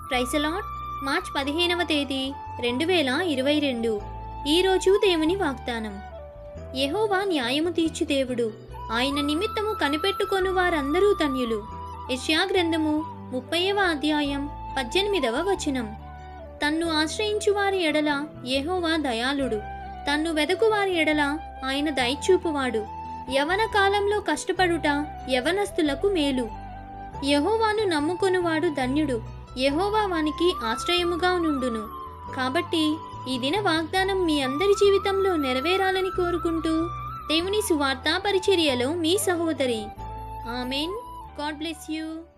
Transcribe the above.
ప్రైసలాట్ March పదిహేనవ తేదీ రెండు వేల ఇరవై రెండు ఈరోజు దేవుని వాగ్దానం యెహోవా న్యాయము తీర్చు దేవుడు ఆయన నిమిత్తము కనిపెట్టుకొను వారందరూ ధన్యులు యెషయా గ్రంథము ముప్పైవ అధ్యాయం పద్దెనిమిదవ వచనం తన్ను ఆశ్రయించు వారి ఎడల యెహోవా దయాళుడు తన్ను వెదకు వారి ఎడల ఆయన దయచూపువాడు యవన కాలంలో కష్టపడుట యవనస్తులకు మేలు యెహోవాను నమ్ముకొనువాడు ధన్యుడు యెహోవా వానికి ఆశ్రయముగా నుండును కాబట్టి ఈ దిన వాగ్దానం మీ అందరి జీవితంలో నెరవేరాలని కోరుకుంటూ దేవుని సువార్తా పరిచర్యలో మీ సహోదరి ఆమెన్ గాడ్ బ్లెస్ యూ